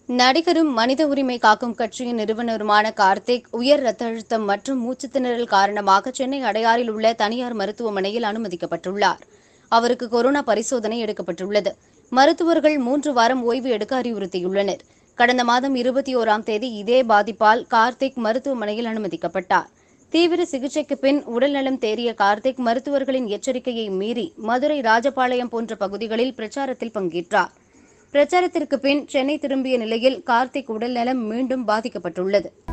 நடிகரும் மனித உரிமை காக்கும் கட்சியின் நிறுவனருமான கார்த்திக் உயர் ரத்த அழுத்தம் மற்றும் மூச்சுத் திணறல் காரணமாக சென்னை அடையாறில் உள்ள தனியார் மருத்துவமனையில் அனுமதிக்கப்பட்டுள்ளார் அவருக்கு கொரோனா பரிசோதனை எடுக்கப்பட்டுள்ளது மருத்துவர்கள் மூன்று வாரம் ஓய்வு எடுக்க அறிவுறுத்தியுள்ளனர் கடந்த மாதம் இருபத்தி ஓராம் தேதி இதே பாதிப்பால் கார்த்திக் மருத்துவமனையில் அனுமதிக்கப்பட்டார் தீவிர சிகிச்சைக்கு பின் உடல்நலம் தேறிய கார்த்திக் மருத்துவர்களின் எச்சரிக்கையை மீறி மதுரை ராஜபாளையம் போன்ற பகுதிகளில் பிரச்சாரத்தில் பங்கேற்றார் பிரச்சாரத்திற்கு பின் சென்னை திரும்பிய நிலையில் கார்த்திக் உடல்நலம் மீண்டும் பாதிக்கப்பட்டுள்ளது